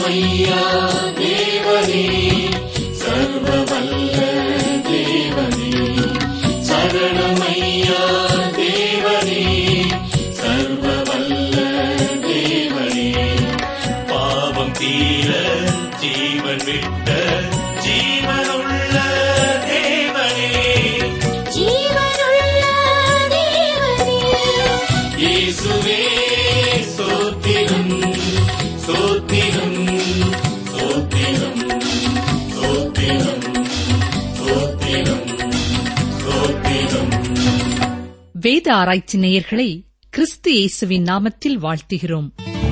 சரணமையா தேவனே சர்வ வல்ல தேவனே சரணமையா தேவனே சர்வ வல்ல தேவனே பாவம் தீர ஜீவன் விட்ட ஜீவனுள்ள தேவனே ஜீவனுள்ள தேவனே இயேசுவே சோத்திரம் சோத்திரம் சோத்திரம் சோத்திரம் சோத்திரம் சோத்திரம் வேத ஆராய்ச்சி நேயர்களை கிறிஸ்து இயேசுவின் நாமத்தில் வாழ்த்துகிறோம்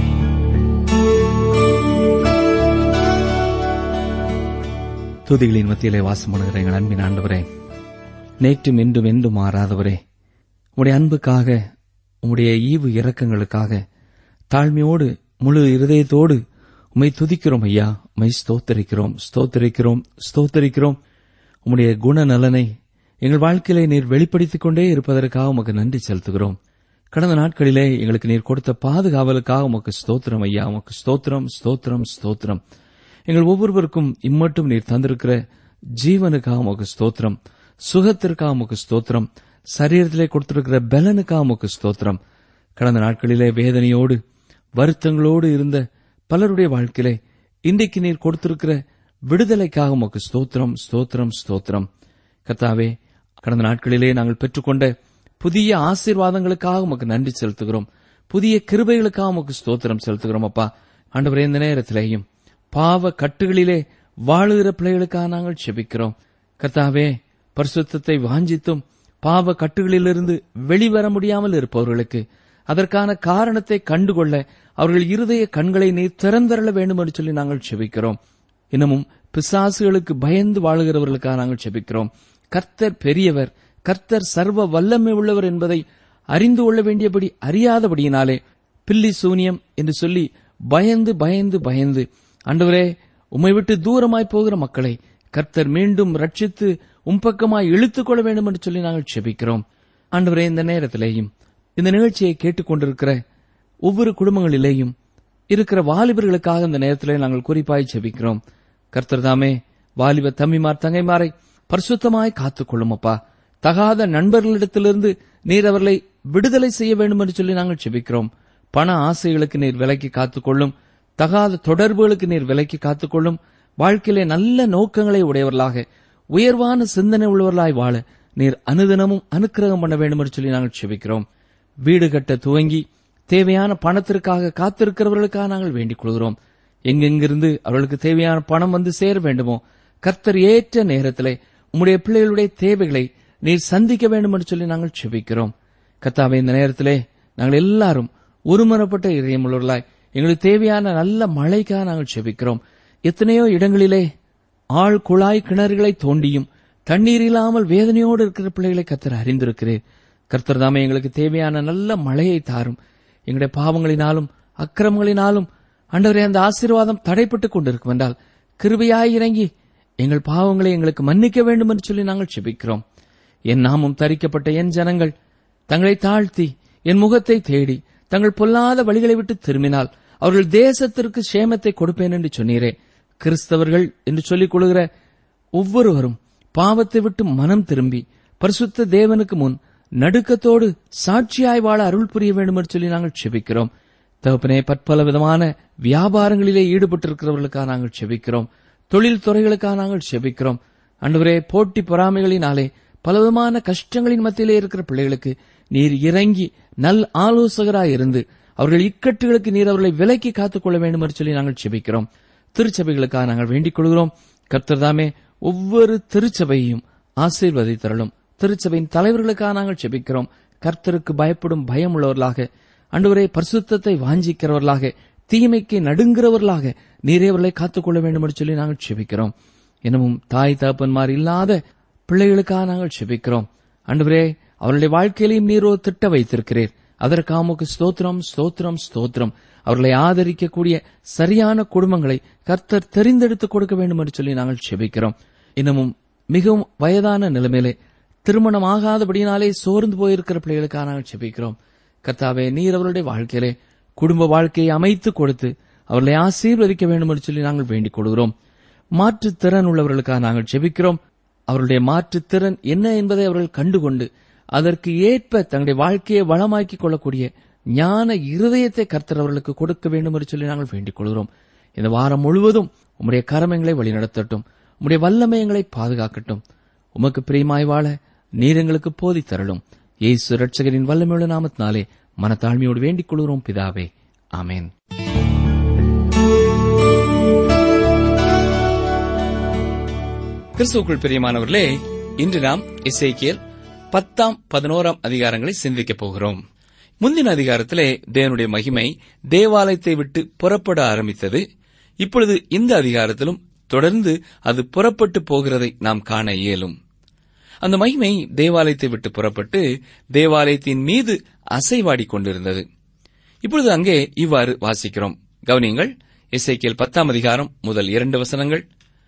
துதிகளின் மத்தியிலே வாசம் பண்ணுகிற எங்கள் அன்பின் ஆண்டவரே நேற்றும் இன்றும் என்றும் மாறாதவரே உம்முடைய அன்புக்காக உம்முடைய ஈவு இரக்கங்களுக்காக தாழ்மையோடு முழு இருதயத்தோடு உம்மை துதிக்கிறோம் ஐயா உம்மை ஸ்தோத்தரிக்கிறோம் ஸ்தோத்தரிக்கிறோம் ஸ்தோத்தரிக்கிறோம் உம்முடைய குணநலனை எங்கள் வாழ்க்கையிலே நீர் வெளிப்படுத்திக் கொண்டே இருப்பதற்காக உமக்கு நன்றி செலுத்துகிறோம் கடந்த நாட்களிலே எங்களுக்கு நீர் கொடுத்த பாதுகாவலுக்காக உமக்கு ஸ்தோத்திரம் ஐயா உமக்கு ஸ்தோத்திரம் ஸ்தோத்திரம் ஸ்தோத்திரம் எங்கள் ஒவ்வொருவருக்கும் இம்மட்டும் நீர் தந்திருக்கிற ஜீவனுக்காக உமக்கு ஸ்தோத்திரம் சுகத்திற்காக உமக்கு ஸ்தோத்திரம் சரீரத்திலே கொடுத்திருக்கிற பலனுக்காக உமக்கு ஸ்தோத்திரம் கடந்த நாட்களிலே வேதனையோடு வருத்தங்களோடு இருந்த பலருடைய வாழ்க்கையிலே இன்றைக்கு நீர் கொடுத்திருக்கிற விடுதலைக்காக உமக்கு ஸ்தோத்திரம் ஸ்தோத்திரம் ஸ்தோத்திரம் கர்த்தாவே கடந்த நாட்களிலே நாங்கள் பெற்றுக்கொண்ட புதிய ஆசீர்வாதங்களுக்காக உமக்கு நன்றி செலுத்துகிறோம் புதிய கிருபைகளுக்காக உமக்கு ஸ்தோத்திரம் செலுத்துகிறோம் அப்பா ஆண்டவரே இந்த நேரத்திலேயும் பாவ கட்டுகளிலே வாழுகிற பிள்ளைகளுக்காக நாங்கள் செபிக்கிறோம் கர்த்தாவே பரிசுத்தத்தை வாஞ்சித்தும் பாவ கட்டுகளிலிருந்து வெளிவர முடியாமல் இருப்பவர்களுக்கு அதற்கான காரணத்தை கண்டுகொள்ள அவர்கள் இருதய கண்களை நீர் திறந்தரல வேண்டும் என்று சொல்லி நாங்கள் செபிக்கிறோம் இன்னமும் பிசாசுகளுக்கு பயந்து வாழுகிறவர்களுக்காக நாங்கள் செபிக்கிறோம் கர்த்தர் பெரியவர் கர்த்தர் சர்வ வல்லமை உள்ளவர் என்பதை அறிந்து கொள்ள வேண்டியபடி அறியாதபடியினாலே பில்லி சூனியம் என்று சொல்லி பயந்து பயந்து பயந்து ஆண்டவரே உம்மை விட்டு தூரமாய் போகிற மக்களை கர்த்தர் மீண்டும் ரட்சித்து உம் பக்கமாய் இழுத்துக் கொள்ள வேண்டும் என்று சொல்லி நாங்கள் செபிக்கிறோம் ஆண்டவரே இந்த நேரத்திலேயும் இந்த நிகழ்ச்சியை கேட்டுக்கொண்டிருக்கிற ஒவ்வொரு குடும்பங்களிலேயும் இருக்கிற வாலிபர்களுக்காக இந்த நேரத்திலே நாங்கள் குறிப்பாய் செபிக்கிறோம் கர்த்தர் தாமே வாலிப தம்பிமார் தங்கைமாரை பரிசுத்தமாய் காத்துக்கொள்ளும் அப்பா தகாத நண்பர்களிடத்திலிருந்து நீர் அவர்களை விடுதலை செய்ய வேண்டும் என்று சொல்லி நாங்கள் செபிக்கிறோம் பண ஆசைகளுக்கு நீர் விலக்கி காத்துக்கொள்ளும் தகாத தொடர்புகளுக்கு நீர் விலக்கி காத்துக்கொள்ளும் வாழ்க்கையிலே நல்ல நோக்கங்களை உடையவர்களாக உயர்வான சிந்தனை உள்ளவர்களாய் வாழ நீர் அனுதினமும் அனுக்கிரகம் பண்ண வேண்டும் என்று சொல்லி நாங்கள் செபிக்கிறோம் வீடு கட்ட துவங்கி தேவையான பணத்திற்காக காத்திருக்கிறவர்களுக்காக நாங்கள் வேண்டிக் கொள்கிறோம் எங்கெங்கிருந்து அவர்களுக்கு தேவையான பணம் வந்து சேர வேண்டுமோ கர்த்தர் ஏற்ற நேரத்திலே உம்முடைய பிள்ளைகளுடைய தேவைகளை நீர் சந்திக்க வேண்டும் என்று சொல்லி நாங்கள் செபிக்கிறோம் கர்த்தாவே இந்த நேரத்திலே நாங்கள் எல்லாரும் ஒருமனப்பட்ட இதயமுள்ளவர்களாய் எங்களுக்கு தேவையான நல்ல மழைக்காக நாங்கள் செபிக்கிறோம் எத்தனையோ இடங்களிலே ஆள் குழாய் கிணறுகளை தோண்டியும் தண்ணீர் இல்லாமல் வேதனையோடு இருக்கிற பிள்ளைகளை கர்த்தர் அறிந்திருக்கிறேன் கர்த்தர் தாமே எங்களுக்கு தேவையான நல்ல மழையை தாரும் எங்களுடைய பாவங்களினாலும் அக்கிரமங்களினாலும் ஆண்டவரே அந்த ஆசீர்வாதம் தடைப்பட்டுக் கொண்டிருக்கும் என்றால் கிருபையாய் இறங்கி எங்கள் பாவங்களை எங்களுக்கு மன்னிக்க வேண்டும் என்று சொல்லி நாங்கள் செபிக்கிறோம் என் நாமும் தரிக்கப்பட்ட என் ஜனங்கள் தங்களை தாழ்த்தி என் முகத்தை தேடி தங்கள் பொல்லாத வழிகளை விட்டு திரும்பினால் அவர்கள் தேசத்திற்கு சேமத்தை கொடுப்பேன் என்று சொன்னீரே கிறிஸ்தவர்கள் என்று சொல்லிக் கொள்கிற ஒவ்வொருவரும் பாவத்தை விட்டு மனம் திரும்பி பரிசுத்த தேவனுக்கு முன் நடுக்கத்தோடு சாட்சியாய் வாழ அருள் புரிய வேண்டும் என்று சொல்லி நாங்கள் செபிக்கிறோம் தகப்பனே பற்பல விதமான வியாபாரங்களிலே ஈடுபட்டிருக்கிறவர்களுக்காக நாங்கள் செபிக்கிறோம் தொழில் துறைகளுக்காக நாங்கள் செபிக்கிறோம் அன்றுவரே போட்டி பொறாமைகளினாலே பலவிதமான கஷ்டங்களின் மத்தியிலே இருக்கிற பிள்ளைகளுக்கு நீர் இறங்கி நல் ஆலோசகராய் இருந்து அவர்கள் இக்கட்டுகளுக்கு நீர் அவர்களை விலக்கி காத்துக்கொள்ள வேண்டும் என்று சொல்லி நாங்கள் செபிக்கிறோம் திருச்சபைகளுக்காக நாங்கள் வேண்டிக் கொள்கிறோம் கர்த்தர்தாமே ஒவ்வொரு திருச்சபையையும் ஆசீர்வதித்தரலும் திருச்சபையின் தலைவர்களுக்காக நாங்கள் செபிக்கிறோம் கர்த்தருக்கு பயப்படும் பயம் உள்ளவர்களாக அன்றுவரே பரிசுத்தத்தை வாஞ்சிக்கிறவர்களாக தீமைக்கு நடுங்கிறவர்களாக நீரே அவர்களை காத்துக்கொள்ள வேண்டும் என்று சொல்லி நாங்கள் செபிக்கிறோம் எனவும் தாய் தகப்பன்மார் இல்லாத பிள்ளைகளுக்காக நாங்கள் செபிக்கிறோம் அன்றுவரே அவருடைய வாழ்க்கையிலையும் நீரோ திட்ட வைத்திருக்கிறீர் அதற்காக உமக்கு ஸ்தோத்திரம் ஸ்தோத்திரம் ஸ்தோத்திரம் அவர்களை ஆதரிக்கக்கூடிய சரியான குடும்பங்களை கர்த்தர் தெரிந்தெடுத்துக் கொடுக்க வேண்டும் என்று சொல்லி நாங்கள் செபிக்கிறோம் இன்னமும் மிகவும் வயதான நிலைமையிலே திருமணம் ஆகாதபடியினாலே சோர்ந்து போயிருக்கிற பிள்ளைகளுக்காக நாங்கள் செபிக்கிறோம் கர்த்தாவே நீர் அவருடைய வாழ்க்கையிலே குடும்ப வாழ்க்கையை அமைத்து கொடுத்து அவர்களை ஆசீர்வதிக்க வேண்டும் என்று சொல்லி நாங்கள் வேண்டிக் கொள்கிறோம் மாற்றுத்திறன் உள்ளவர்களுக்காக நாங்கள் ஜெபிக்கிறோம் அவருடைய மாற்றுத்திறன் என்ன என்பதை அவர்கள் கண்டுகொண்டு அதற்கு ஏற்ப தங்களுடைய வாழ்க்கையை வளமாக்கிக் கொள்ளக்கூடிய ஞான இருதயத்தை கர்த்தர் அவர்களுக்கு கொடுக்க வேண்டும் என்று சொல்லி நாங்கள் வேண்டிக் கொள்கிறோம் இந்த வாரம் முழுவதும் உம்முடைய கரமங்களை வழிநடத்தட்டும் உம்முடைய வல்லமயங்களை பாதுகாக்கட்டும் உமக்கு பிரியமாய் வாழ நீர் எங்களுக்கு போதித்தரலும் இயேசு ரட்சகரின் வல்லமையுள்ள நாமத்தினாலே மனத்தாழ்மையோடு வேண்டிக் கொள்கிறோம் பிதாவே ஆமென் கிறிஸ்துவுக்குள் பிரியமானவர்களே இன்று நாம் இசைக்கியல் பத்தாம் பதினோராம் அதிகாரங்களை சிந்திக்கப் போகிறோம் முந்தின அதிகாரத்திலே தேவனுடைய மகிமை தேவாலயத்தை விட்டு புறப்பட ஆரம்பித்தது இப்பொழுது இந்த அதிகாரத்திலும் தொடர்ந்து அது புறப்பட்டு போகிறதை நாம் காண இயலும் அந்த மகிமை தேவாலயத்தை விட்டு புறப்பட்டு தேவாலயத்தின் மீது அசைவாடிக் கொண்டிருந்தது இப்பொழுது அங்கே இவ்வாறு வாசிக்கிறோம் கவனியங்கள் இசைக்கியல் பத்தாம் அதிகாரம் முதல் இரண்டு வசனங்கள்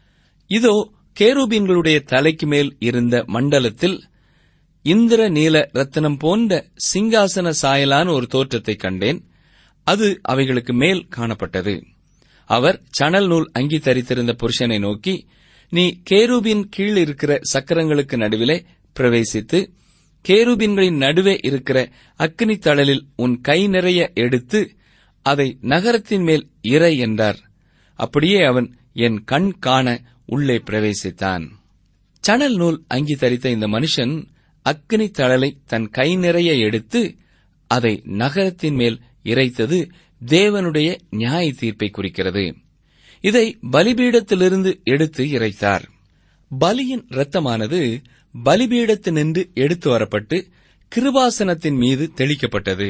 இதோ கேரூபீன்களுடைய தலைக்கு மேல் இருந்த மண்டலத்தில் இந்திர நீல ரத்தினம் போன்ற சிங்காசன சாயலான ஒரு தோற்றத்தை கண்டேன் அது அவைகளுக்கு மேல் காணப்பட்டது அவர் சணல் நூல் அங்கி தரித்திருந்த புருஷனை நோக்கி நீ கேரூபின் கீழ் இருக்கிற சக்கரங்களுக்கு நடுவிலே பிரவேசித்து கேரூபின்களின் நடுவே இருக்கிற அக்கினி தழலில் உன் கை நிறைய எடுத்து அதை நகரத்தின் மேல் இறை என்றார் அப்படியே அவன் என் கண் காண உள்ளே பிரவேசித்தான் சணல் நூல் அங்கி தரித்த இந்த மனுஷன் அக்கினி தழலை தன் கை நிறைய எடுத்து அதை நகரத்தின் மேல் இறைத்தது தேவனுடைய நியாய தீர்ப்பை குறிக்கிறது இதை பலிபீடத்திலிருந்து எடுத்து இறைத்தார் பலியின் இரத்தமானது பலிபீடத்தினின்று எடுத்து வரப்பட்டு கிருபாசனத்தின் மீது தெளிக்கப்பட்டது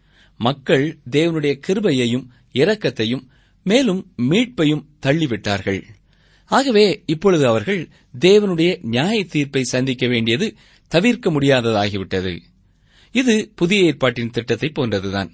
மக்கள் தேவனுடைய கிருபையையும் இரக்கத்தையும் மேலும் மீட்பையும் தள்ளிவிட்டார்கள் ஆகவே இப்பொழுது அவர்கள் தேவனுடைய நியாய தீர்ப்பை சந்திக்க வேண்டியது தவிர்க்க முடியாததாகிவிட்டது இது புதிய ஏற்பாட்டின் திட்டத்தை போன்றதுதான்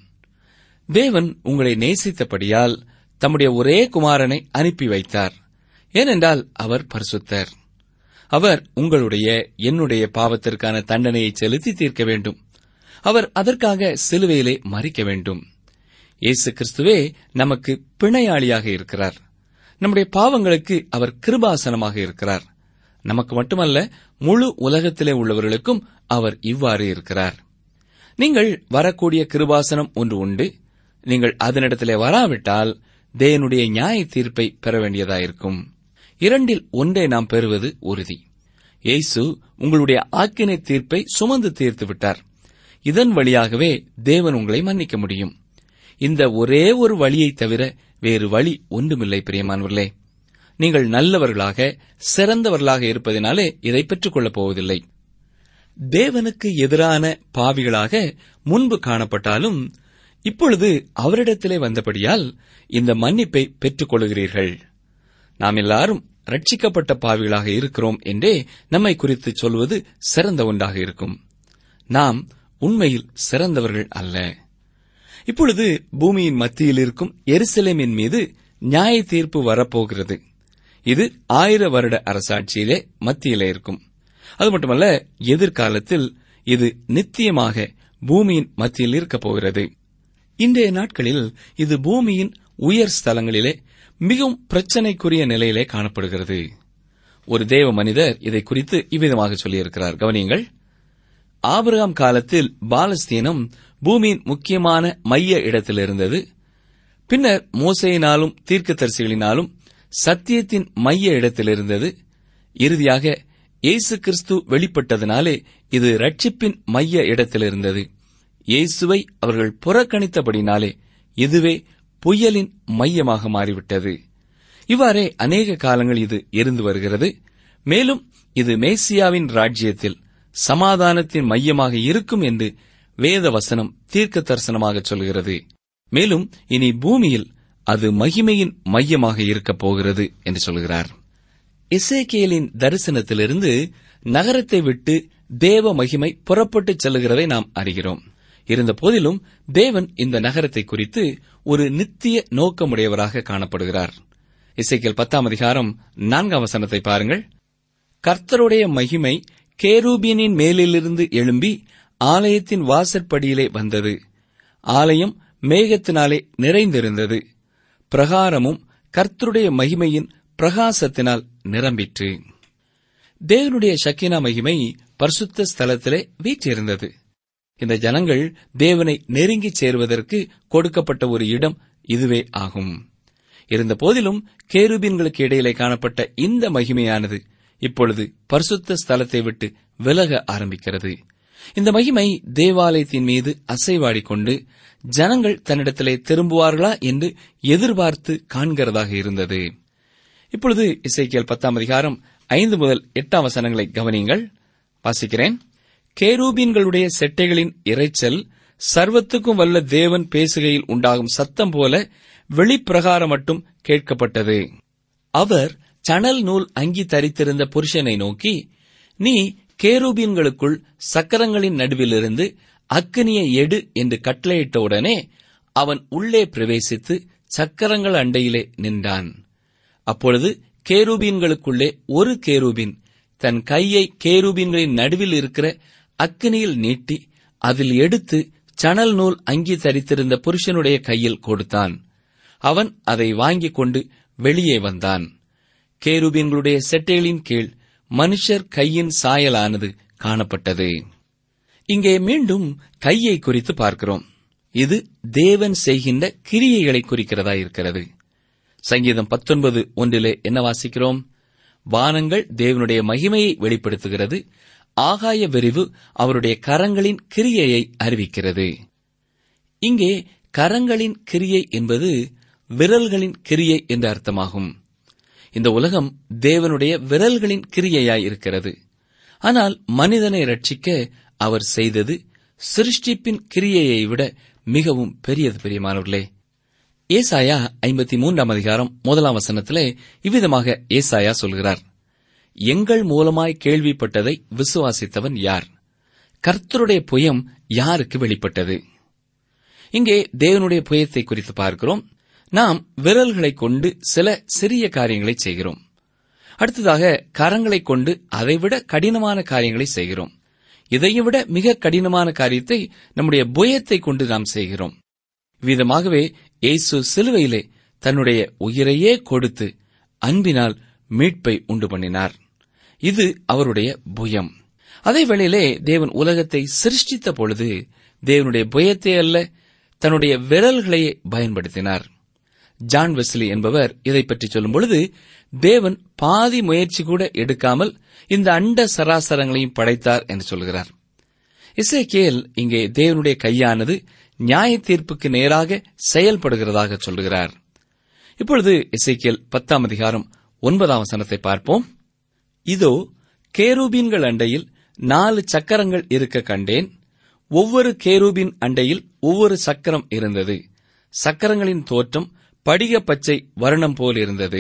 தேவன் உங்களை நேசித்தபடியால் தம்முடைய ஒரே குமாரனை அனுப்பி வைத்தார் ஏனென்றால் அவர் பரிசுத்தர் அவர் உங்களுடைய என்னுடைய பாவத்திற்கான தண்டனையை செலுத்தி தீர்க்க வேண்டும் அவர் அதற்காக சிலுவையிலே மறிக்க வேண்டும் இயேசு கிறிஸ்துவே நமக்கு பிணையாளியாக இருக்கிறார் நம்முடைய பாவங்களுக்கு அவர் கிருபாசனமாக இருக்கிறார் நமக்கு மட்டுமல்ல முழு உலகத்திலே உள்ளவர்களுக்கும் அவர் இவ்வாறு இருக்கிறார் நீங்கள் வரக்கூடிய கிருபாசனம் ஒன்று உண்டு நீங்கள் அதனிடத்திலே வராவிட்டால் தேவனுடைய நியாய தீர்ப்பை பெற வேண்டியதாயிருக்கும் இரண்டில் ஒன்றை நாம் பெறுவது உறுதி இயேசு உங்களுடைய ஆக்கினை தீர்ப்பை சுமந்து தீர்த்து விட்டார் இதன் வழியாகவே தேவன் உங்களை மன்னிக்க முடியும் இந்த ஒரே ஒரு வழியை தவிர வேறு வழி ஒன்றுமில்லை பிரியமானவர்களே நீங்கள் நல்லவர்களாக சிறந்தவர்களாக இருப்பதினாலே இதை பெற்றுக் கொள்ளப் போவதில்லை தேவனுக்கு எதிரான பாவிகளாக முன்பு காணப்பட்டாலும் இப்பொழுது அவரிடத்திலே வந்தபடியால் இந்த மன்னிப்பை பெற்றுக் கொள்கிறீர்கள் நாம் எல்லாரும் ரட்சிக்கப்பட்ட பாவிகளாக இருக்கிறோம் என்றே நம்மை குறித்து சொல்வது சிறந்த ஒன்றாக இருக்கும் நாம் உண்மையில் சிறந்தவர்கள் அல்ல இப்பொழுது பூமியின் மத்தியில் இருக்கும் எருசலேமின் மீது நியாய தீர்ப்பு வரப்போகிறது இது ஆயிர வருட அரசாட்சியிலே மத்தியிலே இருக்கும் அது மட்டுமல்ல எதிர்காலத்தில் இது நித்தியமாக பூமியின் மத்தியில் இருக்கப் போகிறது இன்றைய நாட்களில் இது பூமியின் உயர் ஸ்தலங்களிலே மிகவும் பிரச்சனைக்குரிய நிலையிலே காணப்படுகிறது ஒரு தேவ மனிதர் இதை குறித்து இவ்விதமாக சொல்லியிருக்கிறார் கவனியுங்கள் ஆபிரகாம் காலத்தில் பாலஸ்தீனம் பூமியின் முக்கியமான மைய இடத்தில் இருந்தது பின்னர் மோசையினாலும் தீர்க்கதரிசிகளினாலும் சத்தியத்தின் மைய இடத்தில் இருந்தது இறுதியாக இயேசு கிறிஸ்து வெளிப்பட்டதினாலே இது ரட்சிப்பின் மைய இடத்தில் இருந்தது இயேசுவை அவர்கள் புறக்கணித்தபடினாலே இதுவே புயலின் மையமாக மாறிவிட்டது இவ்வாறே அநேக காலங்கள் இது இருந்து வருகிறது மேலும் இது மேசியாவின் ராஜ்யத்தில் சமாதானத்தின் மையமாக இருக்கும் என்று வேத வசனம் தீர்க்க தரிசனமாக சொல்கிறது மேலும் இனி பூமியில் அது மகிமையின் மையமாக இருக்கப் போகிறது என்று சொல்கிறார் இசேக்கியலின் தரிசனத்திலிருந்து நகரத்தை விட்டு தேவ மகிமை புறப்பட்டுச் செல்லுகிறதை நாம் அறிகிறோம் இருந்த போதிலும் தேவன் இந்த நகரத்தை குறித்து ஒரு நித்திய நோக்கமுடையவராக காணப்படுகிறார் இசைக்கியல் பத்தாம் அதிகாரம் நான்காம் வசனத்தை பாருங்கள் கர்த்தருடைய மகிமை கேரூபியனின் மேலிலிருந்து எழும்பி ஆலயத்தின் வாசற்படியிலே வந்தது ஆலயம் மேகத்தினாலே நிறைந்திருந்தது பிரகாரமும் கர்த்தருடைய மகிமையின் பிரகாசத்தினால் நிரம்பிற்று தேவனுடைய ஷக்கினா மகிமை பரிசுத்த ஸ்தலத்திலே வீற்றிருந்தது இந்த ஜனங்கள் தேவனை நெருங்கிச் சேருவதற்கு கொடுக்கப்பட்ட ஒரு இடம் இதுவே ஆகும் இருந்த போதிலும் கேருபீன்களுக்கு இடையிலே காணப்பட்ட இந்த மகிமையானது இப்பொழுது பரிசுத்த ஸ்தலத்தை விட்டு விலக ஆரம்பிக்கிறது இந்த மகிமை தேவாலயத்தின் மீது அசைவாடிக்கொண்டு ஜனங்கள் தன்னிடத்திலே திரும்புவார்களா என்று எதிர்பார்த்து காண்கிறதாக இருந்தது இப்பொழுது இசைக்கியல் பத்தாம் அதிகாரம் ஐந்து முதல் எட்டாம் வசனங்களை கவனியுங்கள் வாசிக்கிறேன் கேரூபீன்களுடைய செட்டைகளின் இரைச்சல் சர்வத்துக்கும் வல்ல தேவன் பேசுகையில் உண்டாகும் சத்தம் போல வெளிப்பிரகாரம் மட்டும் கேட்கப்பட்டது அவர் சணல் நூல் அங்கி தரித்திருந்த புருஷனை நோக்கி நீ கேரூபீன்களுக்குள் சக்கரங்களின் நடுவிலிருந்து அக்கினியை எடு என்று கட்டளையிட்டவுடனே அவன் உள்ளே பிரவேசித்து சக்கரங்கள் அண்டையிலே நின்றான் அப்பொழுது கேரூபீன்களுக்குள்ளே ஒரு கேரூபின் தன் கையை கேரூபீன்களின் நடுவில் இருக்கிற அக்கினியில் நீட்டி அதில் எடுத்து சணல் நூல் அங்கி தரித்திருந்த புருஷனுடைய கையில் கொடுத்தான் அவன் அதை வாங்கிக் கொண்டு வெளியே வந்தான் கேருபீன்களுடைய செட்டைகளின் கீழ் மனுஷர் கையின் சாயலானது காணப்பட்டது இங்கே மீண்டும் கையை குறித்து பார்க்கிறோம் இது தேவன் செய்கின்ற கிரியைகளை குறிக்கிறதா இருக்கிறது சங்கீதம் பத்தொன்பது ஒன்றிலே என்ன வாசிக்கிறோம் வானங்கள் தேவனுடைய மகிமையை வெளிப்படுத்துகிறது ஆகாய விரிவு அவருடைய கரங்களின் கிரியையை அறிவிக்கிறது இங்கே கரங்களின் கிரியை என்பது விரல்களின் கிரியை என்ற அர்த்தமாகும் இந்த உலகம் தேவனுடைய விரல்களின் கிரியையாய் இருக்கிறது ஆனால் மனிதனை ரட்சிக்க அவர் செய்தது சிருஷ்டிப்பின் கிரியையை விட மிகவும் பெரியது பெரியமானவர்களே ஏசாயா ஐம்பத்தி மூன்றாம் அதிகாரம் முதலாம் வசனத்திலே இவ்விதமாக ஏசாயா சொல்கிறார் எங்கள் மூலமாய் கேள்விப்பட்டதை விசுவாசித்தவன் யார் கர்த்தருடைய புயம் யாருக்கு வெளிப்பட்டது இங்கே தேவனுடைய புயத்தை குறித்து பார்க்கிறோம் நாம் விரல்களை கொண்டு சில சிறிய காரியங்களை செய்கிறோம் அடுத்ததாக கரங்களை கொண்டு அதைவிட கடினமான காரியங்களை செய்கிறோம் இதையும் விட மிக கடினமான காரியத்தை நம்முடைய புயத்தை கொண்டு நாம் செய்கிறோம் விதமாகவே இயேசு சிலுவையிலே தன்னுடைய உயிரையே கொடுத்து அன்பினால் மீட்பை உண்டு பண்ணினார் இது அவருடைய புயம் அதே வேளையிலே தேவன் உலகத்தை சிருஷ்டித்த பொழுது தேவனுடைய புயத்தை அல்ல தன்னுடைய விரல்களையே பயன்படுத்தினார் ஜான் வெஸ்லி என்பவர் இதை பற்றி சொல்லும் பொழுது தேவன் பாதி முயற்சி கூட எடுக்காமல் இந்த அண்ட சராசரங்களையும் படைத்தார் என்று சொல்கிறார் இசைக்கேல் இங்கே தேவனுடைய கையானது நியாய தீர்ப்புக்கு நேராக செயல்படுகிறதாக சொல்கிறார் இப்பொழுது இசைக்கேல் பத்தாம் அதிகாரம் ஒன்பதாம் வசனத்தை பார்ப்போம் இதோ கேரூபீன்கள் அண்டையில் நாலு சக்கரங்கள் இருக்க கண்டேன் ஒவ்வொரு கேரூபின் அண்டையில் ஒவ்வொரு சக்கரம் இருந்தது சக்கரங்களின் தோற்றம் படிக பச்சை வர்ணம் போல் இருந்தது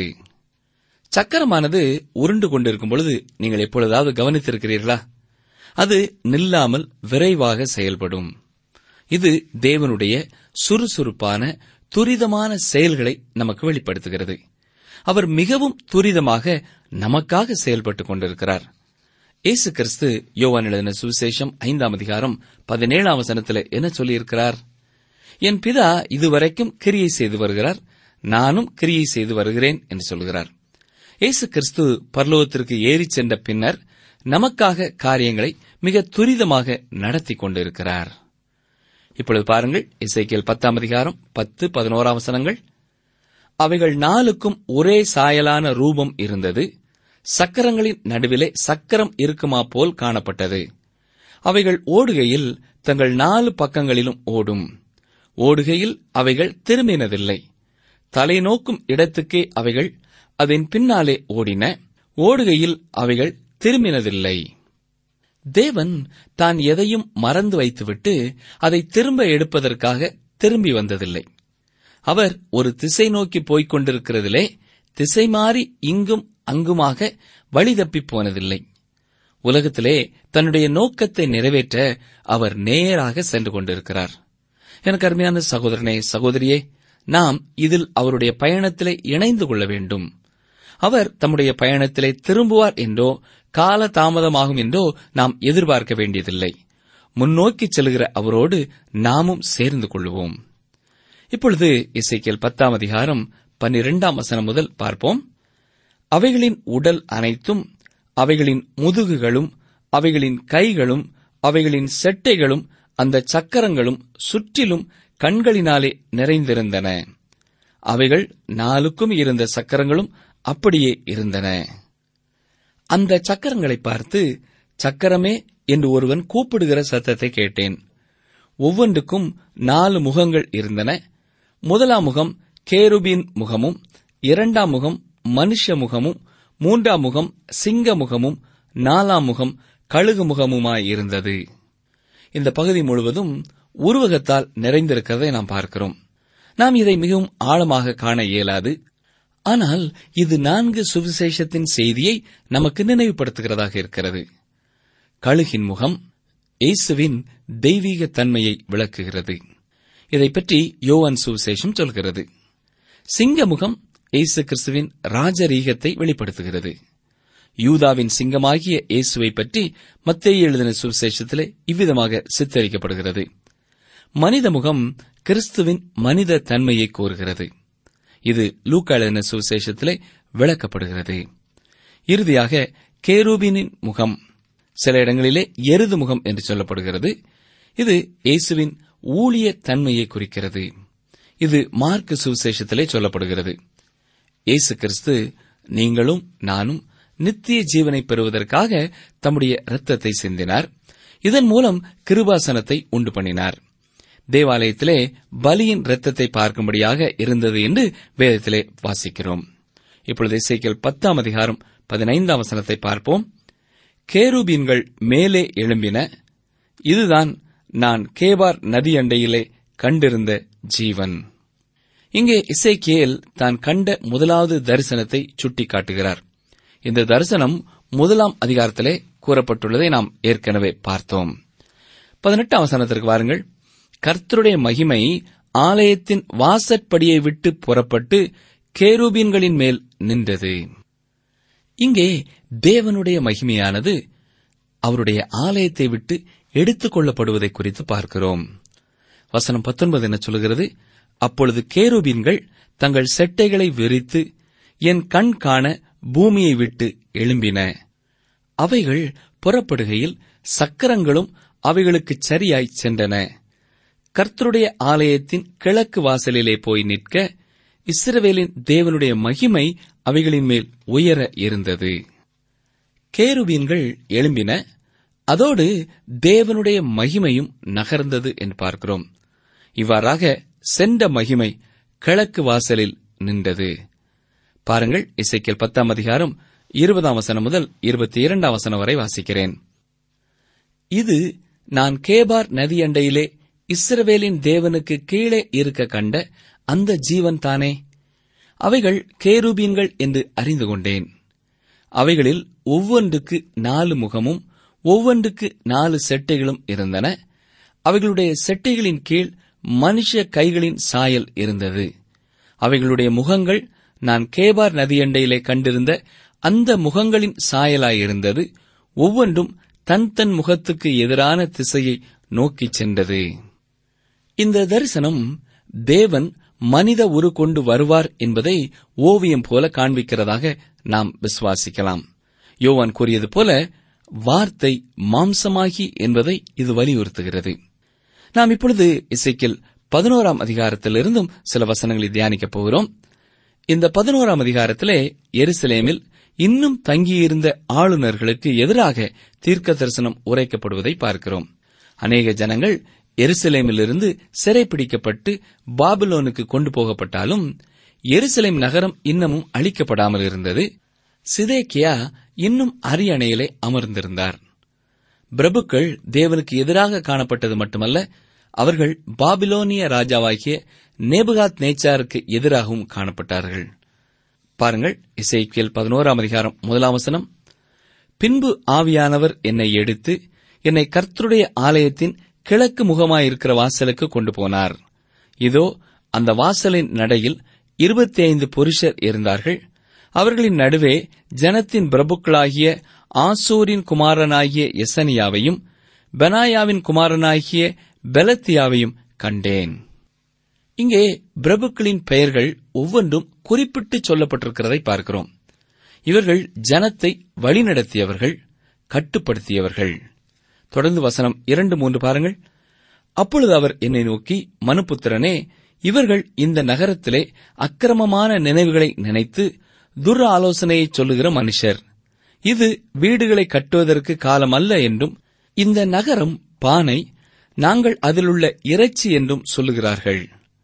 சக்கரமானது உருண்டு கொண்டிருக்கும் பொழுது நீங்கள் எப்பொழுதாவது கவனித்திருக்கிறீர்களா அது நில்லாமல் விரைவாக செயல்படும் இது தேவனுடைய சுறுசுறுப்பான துரிதமான செயல்களை நமக்கு வெளிப்படுத்துகிறது அவர் மிகவும் துரிதமாக நமக்காக செயல்பட்டுக் கொண்டிருக்கிறார் இயேசு கிறிஸ்து யோவான் எழுதின சுவிசேஷம் ஐந்தாம் அதிகாரம் பதினேழாம் வசனத்தில் என்ன சொல்லியிருக்கிறார் என் பிதா இதுவரைக்கும் கிரியை செய்து வருகிறார் நானும் கிரியை செய்து வருகிறேன் என்று சொல்கிறார் இயேசு கிறிஸ்து பரலோகத்திற்கு ஏறிச் சென்ற பின்னர் நமக்காக காரியங்களை மிக துரிதமாக நடத்தி கொண்டிருக்கிறார் இப்பொழுது பாருங்கள் இசைக்கியல் பத்தாம் அதிகாரம் பத்து பதினோராம் வசனங்கள் அவைகள் நாலுக்கும் ஒரே சாயலான ரூபம் இருந்தது சக்கரங்களின் நடுவிலே சக்கரம் இருக்குமா போல் காணப்பட்டது அவைகள் ஓடுகையில் தங்கள் நாலு பக்கங்களிலும் ஓடும் ஓடுகையில் அவைகள் திரும்பினதில்லை தலை நோக்கும் இடத்துக்கே அவைகள் அதன் பின்னாலே ஓடின ஓடுகையில் அவைகள் திரும்பினதில்லை தேவன் தான் எதையும் மறந்து வைத்துவிட்டு அதை திரும்ப எடுப்பதற்காக திரும்பி வந்ததில்லை அவர் ஒரு திசை நோக்கி போய்க் கொண்டிருக்கிறதிலே திசை மாறி இங்கும் அங்குமாக வழி தப்பிப் போனதில்லை உலகத்திலே தன்னுடைய நோக்கத்தை நிறைவேற்ற அவர் நேராக சென்று கொண்டிருக்கிறார் எனக்கு அருமையான சகோதரனே சகோதரியே நாம் இதில் அவருடைய பயணத்திலே இணைந்து கொள்ள வேண்டும் அவர் தம்முடைய பயணத்திலே திரும்புவார் என்றோ கால தாமதமாகும் என்றோ நாம் எதிர்பார்க்க வேண்டியதில்லை முன்னோக்கி செல்கிற அவரோடு நாமும் சேர்ந்து கொள்வோம் இப்பொழுது இசைக்கியல் பத்தாம் அதிகாரம் பன்னிரெண்டாம் வசனம் முதல் பார்ப்போம் அவைகளின் உடல் அனைத்தும் அவைகளின் முதுகுகளும் அவைகளின் கைகளும் அவைகளின் செட்டைகளும் அந்த சக்கரங்களும் சுற்றிலும் கண்களினாலே நிறைந்திருந்தன அவைகள் நாலுக்கும் இருந்த சக்கரங்களும் அப்படியே இருந்தன அந்த சக்கரங்களை பார்த்து சக்கரமே என்று ஒருவன் கூப்பிடுகிற சத்தத்தை கேட்டேன் ஒவ்வொன்றுக்கும் நாலு முகங்கள் இருந்தன முதலாம் முகம் கேருபின் முகமும் இரண்டாம் முகம் மனுஷ முகமும் மூன்றாம் முகம் சிங்க முகமும் நாலாம் முகம் கழுகு முகமுமாயிருந்தது இந்த பகுதி முழுவதும் உருவகத்தால் நிறைந்திருக்கிறதை நாம் பார்க்கிறோம் நாம் இதை மிகவும் ஆழமாக காண இயலாது ஆனால் இது நான்கு சுவிசேஷத்தின் செய்தியை நமக்கு நினைவுபடுத்துகிறதாக இருக்கிறது கழுகின் முகம் இயேசுவின் தெய்வீக தன்மையை விளக்குகிறது இதை பற்றி யோவான் சுவிசேஷம் சொல்கிறது சிங்கமுகம் இயேசு கிறிஸ்துவின் ராஜரீகத்தை வெளிப்படுத்துகிறது யூதாவின் சிங்கமாகிய இயேசுவை பற்றி மத்தேயு எழுதின சுவிசேஷத்திலே இவ்விதமாக சித்தரிக்கப்படுகிறது மனித முகம் கிறிஸ்துவின் மனித தன்மையை கோருகிறது இது லூக்கா எழுதின சுவிசேஷத்திலே விளக்கப்படுகிறது இறுதியாக கேரூபினின் முகம் சில இடங்களிலே எருது முகம் என்று சொல்லப்படுகிறது இது இயேசுவின் ஊழிய தன்மையை குறிக்கிறது இது மார்க்கு சுவிசேஷத்திலே சொல்லப்படுகிறது இயேசு கிறிஸ்து நீங்களும் நானும் நித்திய ஜீவனை பெறுவதற்காக தம்முடைய இரத்தத்தை சிந்தினார் இதன் மூலம் கிருபாசனத்தை உண்டு பண்ணினார் தேவாலயத்திலே பலியின் இரத்தத்தை பார்க்கும்படியாக இருந்தது என்று வேதத்திலே வாசிக்கிறோம் இப்பொழுது இசைக்கல் பத்தாம் அதிகாரம் பதினைந்தாம் வசனத்தை பார்ப்போம் கேருபீன்கள் மேலே எழும்பின இதுதான் நான் கேபார் நதி அண்டையிலே கண்டிருந்த ஜீவன் இங்கே இசைக்கேல் தான் கண்ட முதலாவது தரிசனத்தை சுட்டிக்காட்டுகிறார் இந்த தரிசனம் முதலாம் அதிகாரத்திலே கூறப்பட்டுள்ளதை நாம் ஏற்கனவே பார்த்தோம் பதினெட்டாம் வசனத்திற்கு வாருங்கள் கர்த்தருடைய மகிமை ஆலயத்தின் வாசற்படியை விட்டு புறப்பட்டு கேரூபீன்களின் மேல் நின்றது இங்கே தேவனுடைய மகிமையானது அவருடைய ஆலயத்தை விட்டு எடுத்துக் கொள்ளப்படுவதை குறித்து பார்க்கிறோம் வசனம் பத்தொன்பது என்ன சொல்கிறது அப்பொழுது கேருபீன்கள் தங்கள் செட்டைகளை விரித்து என் கண் காண பூமியை விட்டு எழும்பின அவைகள் புறப்படுகையில் சக்கரங்களும் அவைகளுக்குச் சரியாய் சென்றன கர்த்தருடைய ஆலயத்தின் கிழக்கு வாசலிலே போய் நிற்க இஸ்ரவேலின் தேவனுடைய மகிமை அவைகளின் மேல் உயர இருந்தது கேருபீன்கள் எழும்பின அதோடு தேவனுடைய மகிமையும் நகர்ந்தது என்று பார்க்கிறோம் இவ்வாறாக சென்ற மகிமை கிழக்கு வாசலில் நின்றது பாருங்கள் இசைக்கேல் பத்தாம் அதிகாரம் இருபதாம் வசனம் முதல் இருபத்தி இரண்டாம் வசனம் வரை வாசிக்கிறேன் இது நான் கேபார் நதியண்டையிலே இஸ்ரவேலின் தேவனுக்கு கீழே இருக்க கண்ட அந்த ஜீவன் தானே அவைகள் கேருபீன்கள் என்று அறிந்து கொண்டேன் அவைகளில் ஒவ்வொன்றுக்கு நாலு முகமும் ஒவ்வொன்றுக்கு நாலு செட்டைகளும் இருந்தன அவைகளுடைய செட்டைகளின் கீழ் மனுஷ கைகளின் சாயல் இருந்தது அவைகளுடைய முகங்கள் நான் கேபார் நதியண்டையிலே கண்டிருந்த அந்த முகங்களின் சாயலாயிருந்தது ஒவ்வொன்றும் தன் தன் முகத்துக்கு எதிரான திசையை நோக்கிச் சென்றது இந்த தரிசனம் தேவன் மனித உரு கொண்டு வருவார் என்பதை ஓவியம் போல காண்பிக்கிறதாக நாம் விசுவாசிக்கலாம் யோவான் கூறியது போல வார்த்தை மாம்சமாகி என்பதை இது வலியுறுத்துகிறது நாம் இப்பொழுது இசைக்கில் பதினோராம் அதிகாரத்திலிருந்தும் சில வசனங்களை தியானிக்கப் போகிறோம் இந்த பதினோராம் அதிகாரத்திலே எருசலேமில் இன்னும் தங்கியிருந்த ஆளுநர்களுக்கு எதிராக தீர்க்க தரிசனம் உரைக்கப்படுவதை பார்க்கிறோம் அநேக ஜனங்கள் எருசலேமிலிருந்து சிறைப்பிடிக்கப்பட்டு பாபிலோனுக்கு கொண்டு போகப்பட்டாலும் எருசலேம் நகரம் இன்னமும் அழிக்கப்படாமல் இருந்தது சிதேக்கியா இன்னும் அரியணையிலே அமர்ந்திருந்தார் பிரபுக்கள் தேவனுக்கு எதிராக காணப்பட்டது மட்டுமல்ல அவர்கள் பாபிலோனிய ராஜாவாகிய நேபுகாத் நேச்சாருக்கு எதிராகவும் காணப்பட்டார்கள் பாருங்கள் இசைக்கியல் பதினோராம் அதிகாரம் முதலாம் வசனம் பின்பு ஆவியானவர் என்னை எடுத்து என்னை கர்த்தருடைய ஆலயத்தின் கிழக்கு முகமாயிருக்கிற வாசலுக்கு கொண்டு போனார் இதோ அந்த வாசலின் நடையில் இருபத்தி ஐந்து புருஷர் இருந்தார்கள் அவர்களின் நடுவே ஜனத்தின் பிரபுக்களாகிய ஆசூரின் குமாரனாகிய எசனியாவையும் பெனாயாவின் குமாரனாகிய பெலத்தியாவையும் கண்டேன் இங்கே பிரபுக்களின் பெயர்கள் ஒவ்வொன்றும் குறிப்பிட்டு சொல்லப்பட்டிருக்கிறதை பார்க்கிறோம் இவர்கள் ஜனத்தை வழிநடத்தியவர்கள் கட்டுப்படுத்தியவர்கள் தொடர்ந்து வசனம் இரண்டு மூன்று பாருங்கள் அப்பொழுது அவர் என்னை நோக்கி மனுபுத்திரனே இவர்கள் இந்த நகரத்திலே அக்கிரமமான நினைவுகளை நினைத்து துர் ஆலோசனையை சொல்லுகிற மனுஷர் இது வீடுகளை கட்டுவதற்கு காலம் அல்ல என்றும் இந்த நகரம் பானை நாங்கள் அதிலுள்ள இறைச்சி என்றும் சொல்லுகிறார்கள்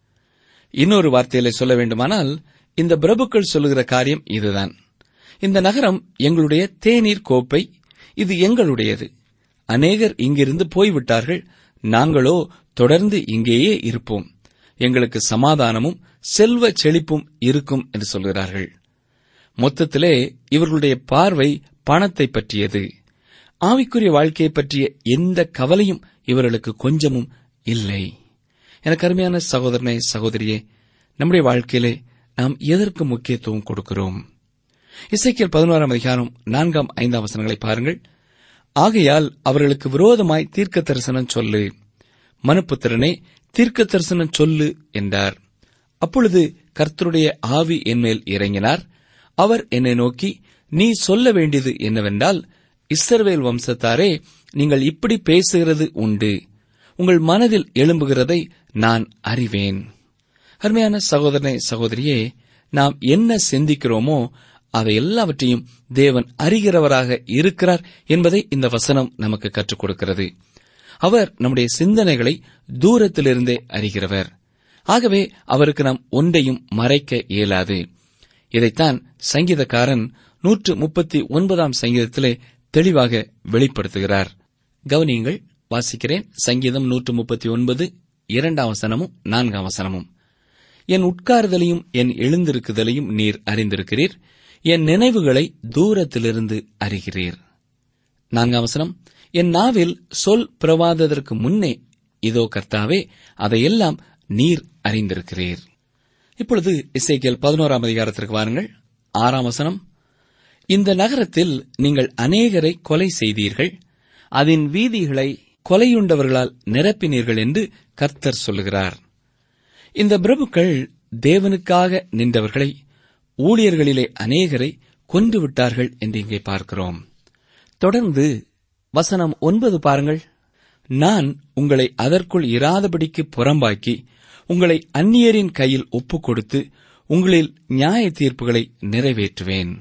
இன்னொரு வார்த்தையில சொல்ல வேண்டுமானால் இந்த பிரபுக்கள் சொல்லுகிற காரியம் இதுதான் இந்த நகரம் எங்களுடைய தேநீர் கோப்பை இது எங்களுடையது அநேகர் இங்கிருந்து போய்விட்டார்கள் நாங்களோ தொடர்ந்து இங்கேயே இருப்போம் எங்களுக்கு சமாதானமும் செல்வ செழிப்பும் இருக்கும் என்று சொல்கிறார்கள் மொத்தத்திலே இவர்களுடைய பார்வை பணத்தை பற்றியது ஆவிக்குரிய வாழ்க்கையை பற்றிய எந்த கவலையும் இவர்களுக்கு கொஞ்சமும் இல்லை எனக்கு அருமையான சகோதரனே சகோதரியே நம்முடைய வாழ்க்கையிலே நாம் எதற்கு முக்கியத்துவம் கொடுக்கிறோம் இசைக்கியல் பதினோராம் அதிகாரம் நான்காம் ஐந்தாம் வசனங்களை பாருங்கள் ஆகையால் அவர்களுக்கு விரோதமாய் தீர்க்க தரிசனம் சொல்லு மனுப்புத்திரனே தீர்க்க தரிசனம் சொல்லு என்றார் அப்பொழுது கர்த்தருடைய ஆவி என்மேல் இறங்கினார் அவர் என்னை நோக்கி நீ சொல்ல வேண்டியது என்னவென்றால் இஸ்ரவேல் வம்சத்தாரே நீங்கள் இப்படி பேசுகிறது உண்டு உங்கள் மனதில் எழும்புகிறதை நான் அறிவேன் அருமையான சகோதரனே சகோதரியே நாம் என்ன சிந்திக்கிறோமோ அதை எல்லாவற்றையும் தேவன் அறிகிறவராக இருக்கிறார் என்பதை இந்த வசனம் நமக்கு கற்றுக் கொடுக்கிறது அவர் நம்முடைய சிந்தனைகளை தூரத்திலிருந்தே அறிகிறவர் ஆகவே அவருக்கு நாம் ஒன்றையும் மறைக்க இயலாது இதைத்தான் சங்கீதக்காரன் நூற்று முப்பத்தி ஒன்பதாம் சங்கீதத்திலே தெளிவாக வெளிப்படுத்துகிறார் கவனியுங்கள் வாசிக்கிறேன் சங்கீதம் நூற்று முப்பத்தி ஒன்பது இரண்டாம் வசனமும் நான்காம் வசனமும் என் உட்கார்தலையும் என் எழுந்திருக்குதலையும் நீர் அறிந்திருக்கிறீர் என் நினைவுகளை தூரத்திலிருந்து அறிகிறீர் நான்காம் வசனம் என் நாவில் சொல் பிரவாததற்கு முன்னே இதோ கர்த்தாவே அதையெல்லாம் நீர் அறிந்திருக்கிறீர் இப்பொழுது இசைக்கியல் பதினோராம் அதிகாரத்திற்கு வாருங்கள் ஆறாம் வசனம் இந்த நகரத்தில் நீங்கள் அநேகரை கொலை செய்தீர்கள் அதன் வீதிகளை கொலையுண்டவர்களால் நிரப்பினீர்கள் என்று கர்த்தர் சொல்லுகிறார் இந்த பிரபுக்கள் தேவனுக்காக நின்றவர்களை ஊழியர்களிலே அநேகரை கொன்று விட்டார்கள் என்று இங்கே பார்க்கிறோம் தொடர்ந்து வசனம் ஒன்பது பாருங்கள் நான் உங்களை அதற்குள் இராதபடிக்கு புறம்பாக்கி உங்களை அந்நியரின் கையில் ஒப்புக் கொடுத்து உங்களில் நியாய தீர்ப்புகளை நிறைவேற்றுவேன்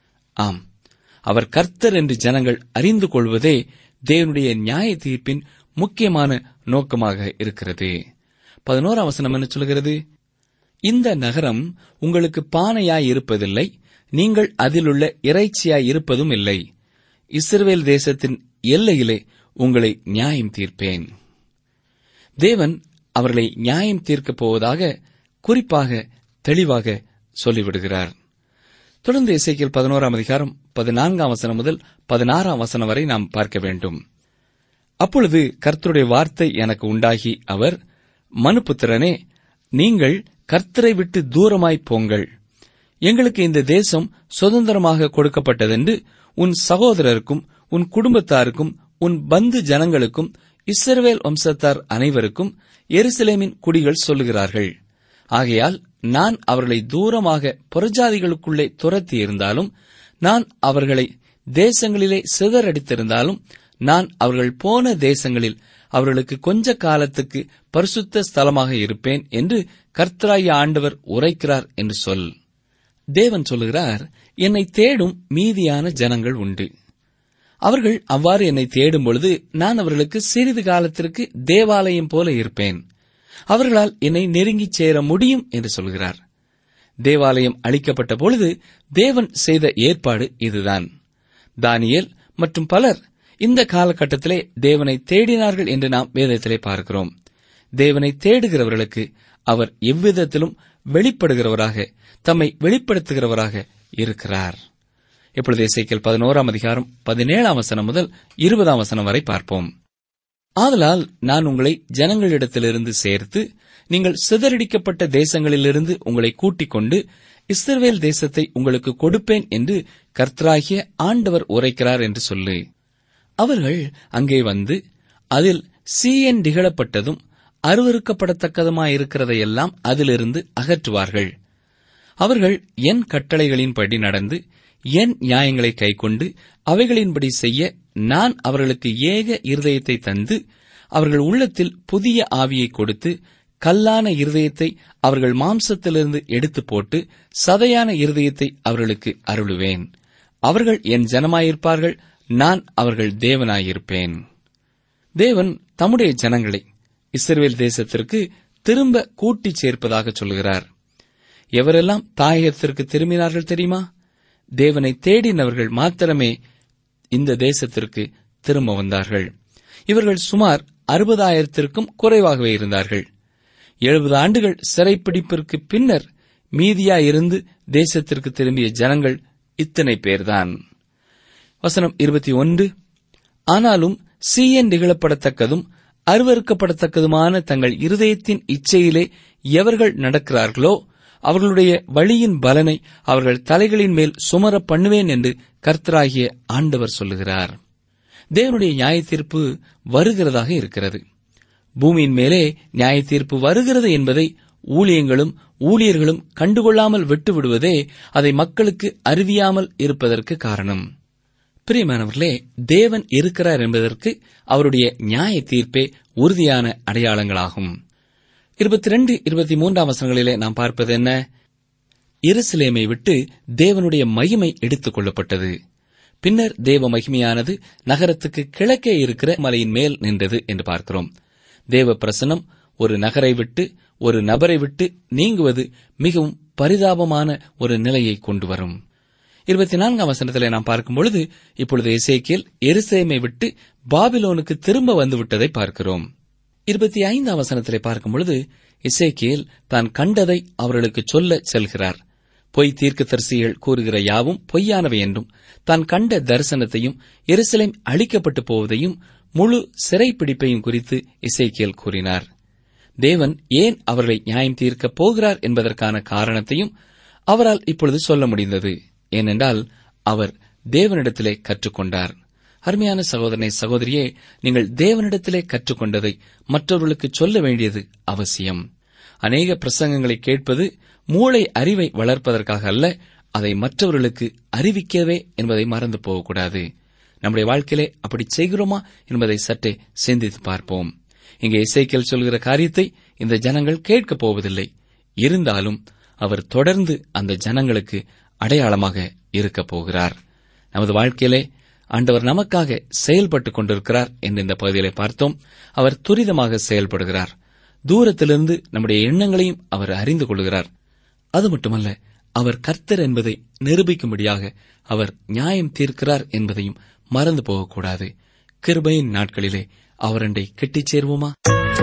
ஆம் அவர் கர்த்தர் என்று ஜனங்கள் அறிந்து கொள்வதே தேவனுடைய நியாய தீர்ப்பின் முக்கியமான நோக்கமாக இருக்கிறது பதினோராம் வசனம் என்ன சொல்கிறது இந்த நகரம் உங்களுக்கு பானையாய் இருப்பதில்லை நீங்கள் அதிலுள்ள இறைச்சியாய் இருப்பதும் இல்லை இஸ்ரவேல் தேசத்தின் எல்லையிலே உங்களை நியாயம் தீர்ப்பேன் தேவன் அவர்களை நியாயம் தீர்க்கப் போவதாக குறிப்பாக தெளிவாக சொல்லிவிடுகிறார் தொடர்ந்து இசைக்கியல் பதினோராம் அதிகாரம் பதினான்காம் வசனம் முதல் பதினாறாம் வசனம் வரை நாம் பார்க்க வேண்டும் அப்பொழுது கர்த்தருடைய வார்த்தை எனக்கு உண்டாகி அவர் மனுபுத்திரனே நீங்கள் கர்த்தரை விட்டு தூரமாய் போங்கள் எங்களுக்கு இந்த தேசம் சுதந்திரமாக கொடுக்கப்பட்டதென்று உன் சகோதரருக்கும் உன் குடும்பத்தாருக்கும் உன் பந்து ஜனங்களுக்கும் இஸ்ரவேல் வம்சத்தார் அனைவருக்கும் எருசலேமின் குடிகள் சொல்லுகிறார்கள் ஆகையால் நான் அவர்களை தூரமாக புறஜாதிகளுக்குள்ளே துரத்தி இருந்தாலும் நான் அவர்களை தேசங்களிலே சிதறடித்திருந்தாலும் நான் அவர்கள் போன தேசங்களில் அவர்களுக்கு கொஞ்ச காலத்துக்கு பரிசுத்த ஸ்தலமாக இருப்பேன் என்று கர்த்தராய ஆண்டவர் உரைக்கிறார் என்று சொல் தேவன் சொல்லுகிறார் என்னை தேடும் மீதியான ஜனங்கள் உண்டு அவர்கள் அவ்வாறு என்னை தேடும் பொழுது நான் அவர்களுக்கு சிறிது காலத்திற்கு தேவாலயம் போல இருப்பேன் அவர்களால் என்னை நெருங்கிச் சேர முடியும் என்று சொல்கிறார் தேவாலயம் அளிக்கப்பட்ட பொழுது தேவன் செய்த ஏற்பாடு இதுதான் தானியேல் மற்றும் பலர் இந்த காலகட்டத்திலே தேவனை தேடினார்கள் என்று நாம் வேதத்திலே பார்க்கிறோம் தேவனை தேடுகிறவர்களுக்கு அவர் எவ்விதத்திலும் வெளிப்படுகிறவராக தம்மை வெளிப்படுத்துகிறவராக இருக்கிறார் இப்பொழுது இசைக்கல் பதினோராம் அதிகாரம் பதினேழாம் வசனம் முதல் இருபதாம் வசனம் வரை பார்ப்போம் ஆதலால் நான் உங்களை ஜனங்களிடத்திலிருந்து சேர்த்து நீங்கள் சிதறடிக்கப்பட்ட தேசங்களிலிருந்து உங்களை கூட்டிக் கொண்டு இஸ்ரவேல் தேசத்தை உங்களுக்கு கொடுப்பேன் என்று கர்த்தராகிய ஆண்டவர் உரைக்கிறார் என்று சொல்லு அவர்கள் அங்கே வந்து அதில் சீயன் திகழப்பட்டதும் அருவறுக்கப்படத்தக்கதுமாயிருக்கிறதையெல்லாம் அதிலிருந்து அகற்றுவார்கள் அவர்கள் என் கட்டளைகளின்படி நடந்து என் நியாயங்களை கைக்கொண்டு அவைகளின்படி செய்ய நான் அவர்களுக்கு ஏக இருதயத்தை தந்து அவர்கள் உள்ளத்தில் புதிய ஆவியை கொடுத்து கல்லான இருதயத்தை அவர்கள் மாம்சத்திலிருந்து எடுத்து போட்டு சதையான இருதயத்தை அவர்களுக்கு அருளுவேன் அவர்கள் என் ஜனமாயிருப்பார்கள் நான் அவர்கள் தேவனாயிருப்பேன் தேவன் தம்முடைய ஜனங்களை இஸ்ரவேல் தேசத்திற்கு திரும்ப கூட்டிச் சேர்ப்பதாக சொல்கிறார் எவரெல்லாம் தாயகத்திற்கு திரும்பினார்கள் தெரியுமா தேவனை தேடினவர்கள் மாத்திரமே இந்த தேசத்திற்கு திரும்ப வந்தார்கள் இவர்கள் சுமார் அறுபதாயிரத்திற்கும் குறைவாகவே இருந்தார்கள் எழுபது ஆண்டுகள் சிறைப்பிடிப்பிற்கு பின்னர் மீதியாயிருந்து தேசத்திற்கு திரும்பிய ஜனங்கள் இத்தனை பேர்தான் வசனம் இருபத்தி ஒன்று ஆனாலும் சீயன் நிகழப்படத்தக்கதும் அருவறுக்கப்படத்தக்கதுமான தங்கள் இருதயத்தின் இச்சையிலே எவர்கள் நடக்கிறார்களோ அவர்களுடைய வழியின் பலனை அவர்கள் தலைகளின் மேல் சுமர பண்ணுவேன் என்று கர்த்தராகிய ஆண்டவர் சொல்லுகிறார் தேவனுடைய நியாய தீர்ப்பு வருகிறதாக இருக்கிறது பூமியின் மேலே நியாய தீர்ப்பு வருகிறது என்பதை ஊழியங்களும் ஊழியர்களும் கண்டுகொள்ளாமல் விட்டுவிடுவதே அதை மக்களுக்கு அறிவியாமல் இருப்பதற்கு காரணம் பிரியமானவர்களே தேவன் இருக்கிறார் என்பதற்கு அவருடைய நியாய தீர்ப்பே உறுதியான அடையாளங்களாகும் இருபத்தி ரெண்டு இருபத்தி மூன்றாம் வசனங்களிலே நாம் பார்ப்பது என்ன எருசலேமை விட்டு தேவனுடைய மகிமை எடுத்துக் கொள்ளப்பட்டது பின்னர் தேவ மகிமையானது நகரத்துக்கு கிழக்கே இருக்கிற மலையின் மேல் நின்றது என்று பார்க்கிறோம் தேவ பிரசனம் ஒரு நகரை விட்டு ஒரு நபரை விட்டு நீங்குவது மிகவும் பரிதாபமான ஒரு நிலையை கொண்டு வரும் இருபத்தி நான்காம் வசனத்திலே நாம் பார்க்கும் பொழுது இப்பொழுது இசைக்கியல் எருசலேமை விட்டு பாபிலோனுக்கு திரும்ப வந்துவிட்டதை பார்க்கிறோம் இருபத்தி ஐந்தாம் வசனத்திலே பார்க்கும் பொழுது இசைக்கியல் தான் கண்டதை அவர்களுக்கு சொல்ல செல்கிறார் பொய் தீர்க்கதரிசிகள் கூறுகிற யாவும் பொய்யானவை என்றும் தான் கண்ட தரிசனத்தையும் எருசலேம் அழிக்கப்பட்டு போவதையும் முழு சிறைப்பிடிப்பையும் குறித்து இசைக்கியல் கூறினார் தேவன் ஏன் அவர்களை நியாயம் தீர்க்கப் போகிறார் என்பதற்கான காரணத்தையும் அவரால் இப்பொழுது சொல்ல முடிந்தது ஏனென்றால் அவர் தேவனிடத்திலே கற்றுக்கொண்டார் அருமையான சகோதரனை சகோதரியே நீங்கள் தேவனிடத்திலே கற்றுக்கொண்டதை மற்றவர்களுக்கு சொல்ல வேண்டியது அவசியம் அநேக பிரசங்கங்களை கேட்பது மூளை அறிவை வளர்ப்பதற்காக அல்ல அதை மற்றவர்களுக்கு அறிவிக்கவே என்பதை மறந்து போகக்கூடாது நம்முடைய வாழ்க்கையிலே அப்படி செய்கிறோமா என்பதை சற்றே சிந்தித்து பார்ப்போம் இங்கே இசைக்கல் சொல்கிற காரியத்தை இந்த ஜனங்கள் கேட்கப் போவதில்லை இருந்தாலும் அவர் தொடர்ந்து அந்த ஜனங்களுக்கு அடையாளமாக இருக்கப் போகிறார் நமது வாழ்க்கையிலே ஆண்டவர் நமக்காக செயல்பட்டுக் கொண்டிருக்கிறார் என்று இந்த பகுதியிலே பார்த்தோம் அவர் துரிதமாக செயல்படுகிறார் தூரத்திலிருந்து நம்முடைய எண்ணங்களையும் அவர் அறிந்து கொள்கிறார் அது மட்டுமல்ல அவர் கர்த்தர் என்பதை நிரூபிக்கும்படியாக அவர் நியாயம் தீர்க்கிறார் என்பதையும் மறந்து போகக்கூடாது கிருபையின் நாட்களிலே அவரண்டை கெட்டிச் சேர்வோமா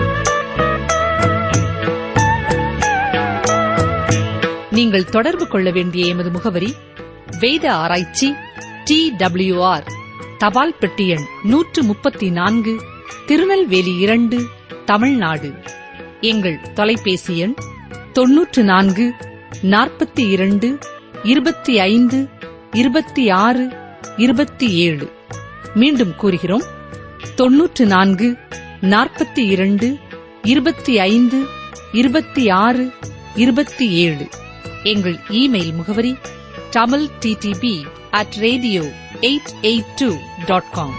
நீங்கள் தொடர்பு கொள்ள வேண்டிய எமது முகவரி வேத ஆராய்ச்சி டி ஆர் தபால் பெட்டி எண் நூற்று முப்பத்தி நான்கு திருநெல்வேலி இரண்டு தமிழ்நாடு எங்கள் தொலைபேசி எண் தொன்னூற்று நான்கு நாற்பத்தி இரண்டு இருபத்தி ஐந்து இருபத்தி ஆறு இருபத்தி ஏழு மீண்டும் கூறுகிறோம் தொன்னூற்று நான்கு நாற்பத்தி இரண்டு இருபத்தி ஐந்து இருபத்தி ஆறு இருபத்தி ஏழு எங்கள் இமெயில் முகவரி Tamil DTP at radio eight eight two dot com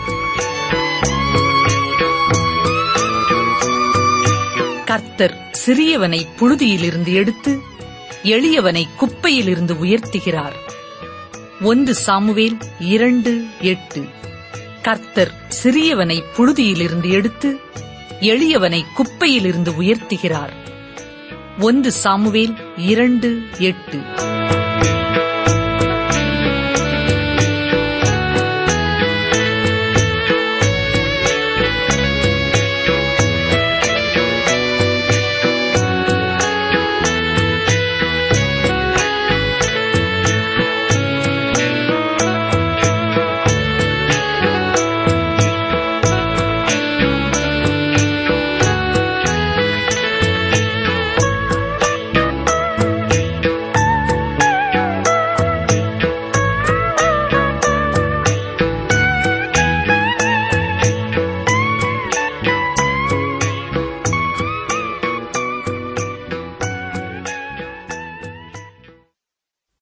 கர்த்தர் சிறியவனை புழுதியிலிருந்து எடுத்து எளியவனை குப்பையிலிருந்து உயர்த்துகிறார் ஒன்று சாமுவேல் இரண்டு எட்டு கர்த்தர் சிறியவனை புழுதியிலிருந்து எடுத்து எளியவனை குப்பையிலிருந்து உயர்த்துகிறார் ஒன்று சாமுவேல் இரண்டு எட்டு